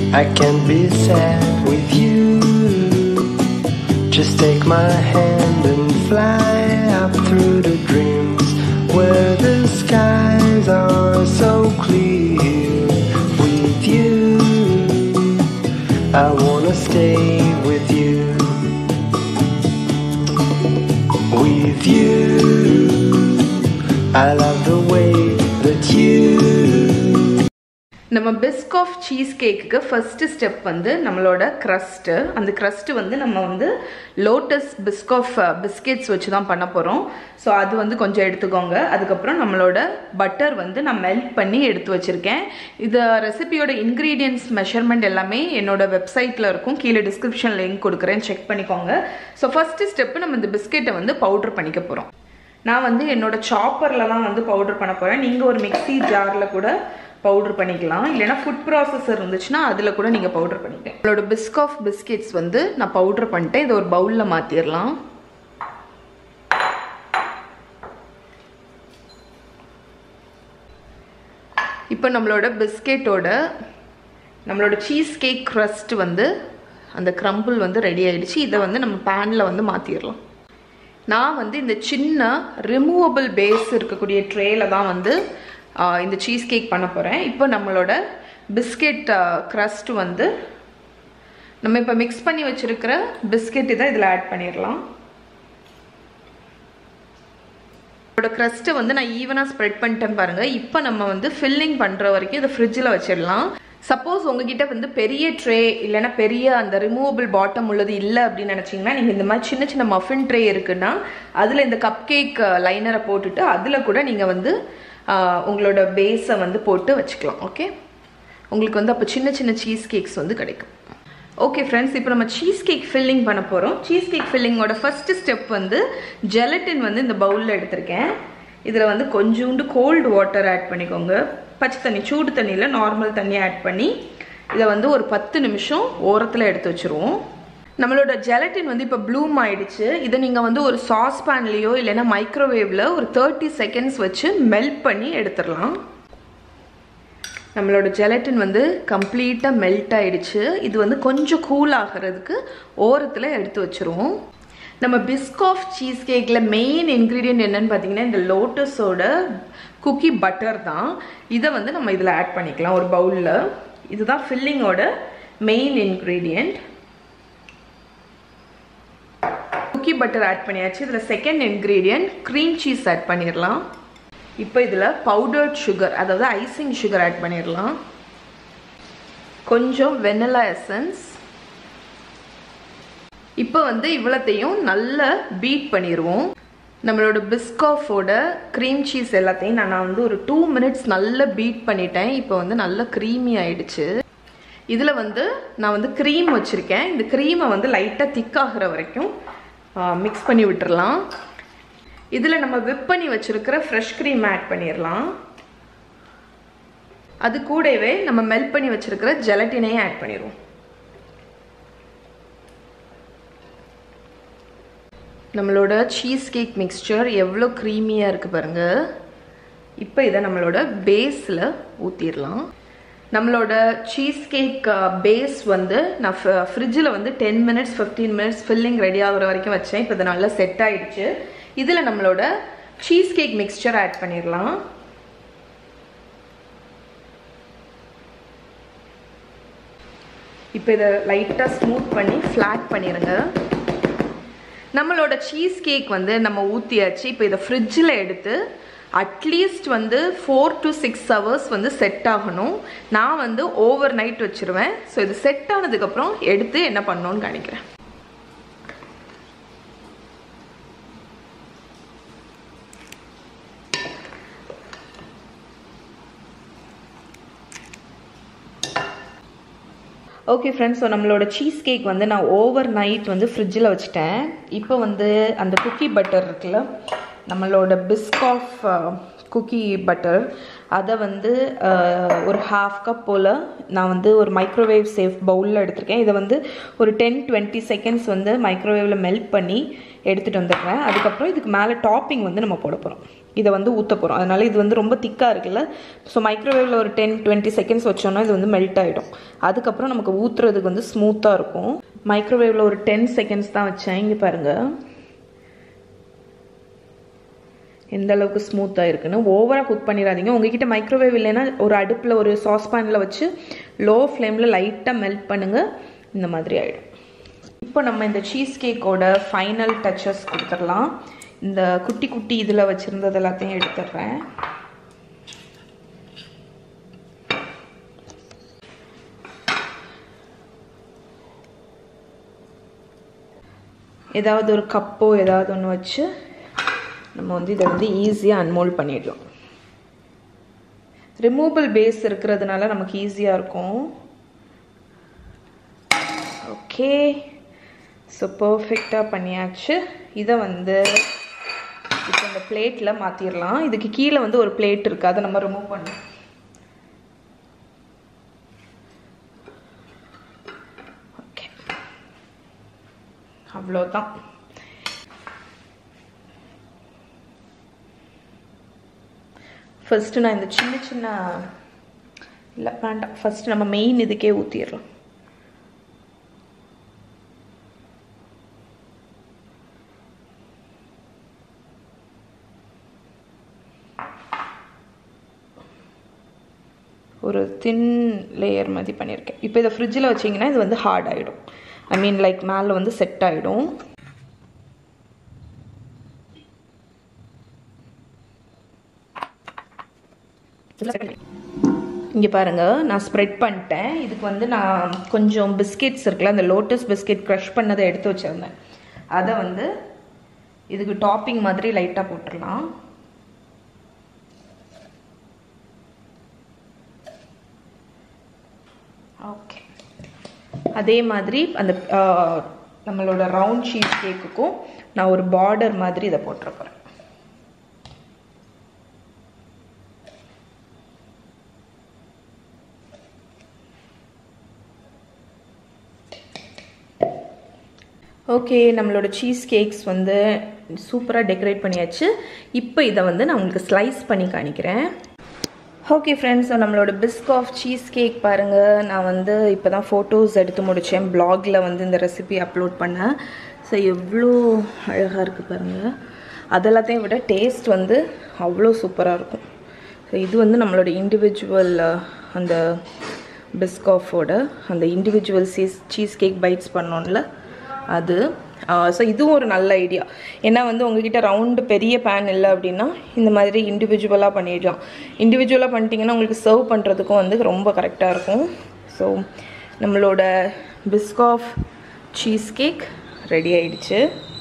I can't be sad with you. Just take my hand and fly up through the dreams where the skies are so clear. With you, I wanna stay with you. With you, I love the way that you. நம்ம Biscoff cheese கேக்குக்கு first step வந்து நம்மளோட crust அந்த crust வந்து நம்ம வந்து lotus பிஸ்க் of biscuits வச்சு தான் பண்ண போகிறோம் ஸோ அது வந்து கொஞ்சம் எடுத்துக்கோங்க அதுக்கப்புறம் நம்மளோட பட்டர் வந்து நான் மெல்ட் பண்ணி எடுத்து வச்சுருக்கேன் இது ரெசிபியோட இன்க்ரீடியன்ஸ் மெஷர்மெண்ட் எல்லாமே என்னோட வெப்சைட்டில் இருக்கும் கீழே டிஸ்கிரிப்ஷன் லிங்க் கொடுக்குறேன் செக் பண்ணிக்கோங்க ஸோ ஃபஸ்ட்டு ஸ்டெப்பு நம்ம இந்த பிஸ்கெட்டை வந்து பவுடர் பண்ணிக்க போகிறோம் நான் வந்து என்னோட சாப்பரில் தான் வந்து பவுடர் பண்ண போகிறேன் நீங்கள் ஒரு மிக்ஸி ஜாரில் கூட பவுடர் பண்ணிக்கலாம் இல்லைனா ஃபுட் ப்ராசஸர் இருந்துச்சுன்னா அதில் கூட நீங்கள் பவுடர் பண்ணிக்கலாம் உங்களோட பிஸ்க் ஆஃப் பிஸ்கெட்ஸ் வந்து நான் பவுடர் பண்ணிட்டேன் இதை ஒரு பவுலில் மாற்றிடலாம் இப்போ நம்மளோட பிஸ்கெட்டோட நம்மளோட சீஸ் கேக் க்ரஸ்ட் வந்து அந்த க்ரம்பிள் வந்து ரெடி ஆயிடுச்சு இதை வந்து நம்ம பேனில் வந்து மாற்றிடலாம் நான் வந்து இந்த சின்ன ரிமூவபிள் பேஸ் இருக்கக்கூடிய ட்ரேல தான் வந்து ஆஹ், இந்த சீஸ் கேக் பண்ண போகிறேன் இப்போ நம்மளோட பிஸ்கெட் க்ரஸ்ட் வந்து நம்ம இப்போ மிக்ஸ் பண்ணி வச்சிருக்கிற பிஸ்கெட் இதை இதில் ஆட் பண்ணிடலாம் இதோட க்ரஸ்ட்டை வந்து நான் ஈவனாக ஸ்ப்ரெட் பண்ணிட்டேன் பாருங்க இப்போ நம்ம வந்து ஃபில்லிங் பண்ணுற வரைக்கும் இதை ஃப்ரிட்ஜில் வச்சிடலாம் சப்போஸ் உங்ககிட்ட வந்து பெரிய ட்ரே இல்லைன்னா பெரிய அந்த ரிமூவபிள் பாட்டம் உள்ளது இல்லை அப்படின்னு நினச்சிங்கன்னா நீங்கள் இந்த மாதிரி சின்ன சின்ன மஃபின் ட்ரே இருக்குன்னா அதில் இந்த கப் கேக் லைனரை போட்டுட்டு அதில் கூட நீங்கள் வந்து ஆஹ், உங்களோட பேஸை வந்து போட்டு வச்சுக்கலாம் ஓகே உங்களுக்கு வந்து அப்போ சின்ன சின்ன சீஸ் கேக்ஸ் வந்து கிடைக்கும் ஓகே ஃப்ரெண்ட்ஸ் இப்போ நம்ம சீஸ் கேக் ஃபில்லிங் பண்ண போகிறோம் சீஸ் கேக் ஃபில்லிங்கோட ஃபர்ஸ்ட் ஸ்டெப் வந்து ஜெலட்டின் வந்து இந்த பவுலில் எடுத்திருக்கேன் இதில் வந்து கொஞ்சோண்டு கோல்டு வாட்டர் ஆட் பண்ணிக்கோங்க பச்சை தண்ணி சூடு தண்ணியில் நார்மல் தண்ணி ஆட் பண்ணி இதை வந்து ஒரு பத்து நிமிஷம் ஓரத்தில் எடுத்து வச்சுருவோம் நம்மளோட ஜெலட்டின் வந்து இப்போ ப்ளூம் ஆயிடுச்சு இதை நீங்கள் வந்து ஒரு சாஸ் பேன்லேயோ இல்லைன்னா மைக்ரோவேவில் ஒரு தேர்ட்டி செகண்ட்ஸ் வச்சு மெல்ட் பண்ணி எடுத்துடலாம் நம்மளோட ஜெலட்டின் வந்து கம்ப்ளீட்டாக மெல்ட் ஆயிடுச்சு இது வந்து கொஞ்சம் கூல் ஆகிறதுக்கு ஓரத்தில் எடுத்து வச்சுருவோம் நம்ம பிஸ்க் ஆஃப் சீஸ் கேக்கில் மெயின் இன்க்ரீடியன்ட் என்னன்னு பார்த்தீங்கன்னா இந்த லோட்டஸோட குக்கி பட்டர் தான் இதை வந்து நம்ம இதில் ஆட் பண்ணிக்கலாம் ஒரு பவுலில் இதுதான் ஃபில்லிங்கோட main ingredient cookie butter add பண்ணியாச்சு இதில் second ingredient cream cheese add பண்ணிடலாம் இப்போ இதில் பவுடர்ட் சுகர் அதாவது ஐசிங் சுகர் ஆட் பண்ணிடலாம் கொஞ்சம் வெனிலா எசன்ஸ் இப்போ வந்து இவ்வளத்தையும் நல்லா பீட் பண்ணிடுவோம் நம்மளோட பிஸ்காஃபோட க்ரீம் சீஸ் எல்லாத்தையும் நான் நான் வந்து ஒரு டூ மினிட்ஸ் நல்லா பீட் பண்ணிட்டேன் இப்போ வந்து நல்லா க்ரீமி ஆயிடுச்சு இதில் வந்து நான் வந்து க்ரீம் வச்சுருக்கேன் இந்த க்ரீமை வந்து லைட்டாக திக்காகிற வரைக்கும் மிக்ஸ் பண்ணி விட்டுறலாம் இதில் நம்ம விப் பண்ணி வச்சிருக்கிற ஃப்ரெஷ் க்ரீம் ஆட் பண்ணிடலாம் அது கூடவே நம்ம மெல்ட் பண்ணி வச்சிருக்கிற ஜெலட்டினையும் ஆட் பண்ணிடுவோம் நம்மளோட சீஸ் கேக் மிக்ஸ்சர் எவ்வளோ க்ரீமியாக இருக்குது பாருங்க இப்போ இதை நம்மளோட பேஸில் ஊற்றிடலாம் நம்மளோட சீஸ் கேக் பேஸ் வந்து நான் ஃப்ரிட்ஜில் வந்து ten minutes fifteen minutes filling ready ஆகுற வரைக்கும் வச்சேன் இப்போ இது நல்லா செட் ஆயிடுச்சு இதில் நம்மளோட சீஸ் கேக் மிக்ஸ்சர் ஆட் பண்ணிடலாம் இப்போ இதை லைட்டாக ஸ்மூத் பண்ணி ஃப்ளாட் பண்ணிடுங்க நம்மளோட சீஸ் கேக் வந்து நம்ம ஊற்றியாச்சு இப்போ இதை ஃப்ரிட்ஜில் எடுத்து அட்லீஸ்ட் வந்து ஃபோர் டு சிக்ஸ் ஹவர்ஸ் வந்து செட் ஆகணும் நான் வந்து ஓவர் நைட் வச்சுருவேன் ஸோ இது செட் ஆனதுக்கப்புறம் எடுத்து என்ன பண்ணணும்னு காணிக்கிறேன் ஓகே ஃப்ரெண்ட்ஸ் ஸோ நம்மளோட சீஸ் கேக் வந்து நான் ஓவர் நைட் வந்து ஃப்ரிட்ஜில் வச்சுட்டேன் இப்போ வந்து அந்த குக்கி பட்டர் இருக்குல்ல நம்மளோட பிஸ்காஃப் குக்கி பட்டர் அதை வந்து அஹ், ஒரு ஹாஃப் கப் போல் நான் வந்து ஒரு மைக்ரோவேவ் சேஃப் பவுலில் எடுத்திருக்கேன் இதை வந்து ஒரு டென் டுவெண்ட்டி செகண்ட்ஸ் வந்து மைக்ரோவேவில் மெல்ட் பண்ணி எடுத்துகிட்டு வந்துடுறேன் அதுக்கப்புறம் இதுக்கு மேலே டாப்பிங் வந்து நம்ம போட போகிறோம் இதை வந்து ஊற்ற போகிறோம் அதனால் இது வந்து ரொம்ப திக்காக இருக்குல்ல ஸோ மைக்ரோவேவில் ஒரு டென் டுவெண்ட்டி செகண்ட்ஸ் வச்சோன்னா இது வந்து மெல்ட் ஆகிடும் அதுக்கப்புறம் நமக்கு ஊற்றுறதுக்கு வந்து ஸ்மூத்தாக இருக்கும் மைக்ரோவேவில் ஒரு டென் செகண்ட்ஸ் தான் வச்சேன் இங்கே பாருங்கள் எந்த அளவுக்கு ஸ்மூத்தாக இருக்குன்னு ஓவராக குக் பண்ணிடாதீங்க உங்ககிட்ட மைக்ரோவேவ் இல்லைன்னா ஒரு அடுப்பில் ஒரு சாஸ்பேனில் வச்சு லோ ஃப்ளேமில் லைட்டாக மெல்ட் பண்ணுங்கள் இந்த மாதிரி ஆகிடும் இப்போ நம்ம இந்த சீஸ் கேக்கோட ஃபைனல் டச்சஸ் கொடுத்துடலாம் இந்த குட்டி குட்டி இதில் வச்சுருந்தது எல்லாத்தையும் எடுத்துடுறேன் ஏதாவது ஒரு கப்போ ஏதாவது ஒன்று வச்சு நம்ம வந்து இதை வந்து ஈஸியாக அன்மோல்ட் பண்ணிடலாம் ரிமூவபிள் பேஸ் இருக்கிறதுனால நமக்கு ஈஸியாக இருக்கும் ஓகே ஸோ பர்ஃபெக்டாக பண்ணியாச்சு இதை வந்து இப்போ இந்த பிளேட்டில் மாற்றிடலாம் இதுக்கு கீழே வந்து ஒரு பிளேட் இருக்குது அதை நம்ம ரிமூவ் பண்ணலாம் ஓகே அவ்வளோதான் ஃபஸ்ட்டு நான் இந்த சின்ன சின்ன இல்லை வேண்டாம் ஃபஸ்ட்டு நம்ம மெயின் இதுக்கே ஊற்றிடலாம் ஒரு தின் லேயர் மாதிரி பண்ணியிருக்கேன் இப்போ இதை ஃப்ரிட்ஜில் வச்சிங்கன்னா இது வந்து ஹார்ட் ஆகிடும் ஐ மீன் லைக் மேலே வந்து செட் ஆகிடும் இங்கே பாருங்கள் நான் ஸ்ப்ரெட் பண்ணிட்டேன் இதுக்கு வந்து நான் கொஞ்சம் பிஸ்கெட்ஸ் இருக்குல்ல அந்த லோட்டஸ் பிஸ்கெட் க்ரஷ் பண்ணதை எடுத்து வச்சுருந்தேன் அதை வந்து இதுக்கு டாப்பிங் மாதிரி லைட்டாக போட்டுடலாம் ஓகே அதே மாதிரி அந்த ஆஹ், நம்மளோட ரவுண்ட் சீஸ் கேக்குக்கும் நான் ஒரு பார்டர் மாதிரி இதை போட்டுற போகிறேன் ஓகே நம்மளோட சீஸ் கேக்ஸ் வந்து சூப்பராக டெக்கரேட் பண்ணியாச்சு இப்போ இதை வந்து நான் உங்களுக்கு ஸ்லைஸ் பண்ணி காணிக்கிறேன் ஓகே ஃப்ரெண்ட்ஸ் நம்மளோட பிஸ்காஃப் சீஸ் கேக் பாருங்கள் நான் வந்து இப்போ தான் ஃபோட்டோஸ் எடுத்து முடித்தேன் ப்ளாகில் வந்து இந்த ரெசிபி அப்லோட் பண்ணேன் ஸோ எவ்வளோ அழகாக இருக்குது பாருங்கள் அதெல்லாத்தையும் விட டேஸ்ட் வந்து அவ்வளோ சூப்பராக இருக்கும் ஸோ இது வந்து நம்மளோட இண்டிவிஜுவல் அந்த பிஸ்காஃபோட அந்த individual cheese cheese cake bites பண்ணோம்ல அது ஸோ இதுவும் ஒரு நல்ல ஐடியா ஏன்னா வந்து உங்ககிட்ட ரவுண்டு பெரிய பேன் இல்லை அப்படின்னா இந்த மாதிரி இண்டிவிஜுவலாக பண்ணிடலாம் இண்டிவிஜுவலாக பண்ணிட்டீங்கன்னா உங்களுக்கு சர்வ் பண்ணுறதுக்கும் வந்து ரொம்ப கரெக்டாக இருக்கும் ஸோ நம்மளோட பிஸ்காஃப் சீஸ் கேக் ரெடி ஆயிடுச்சு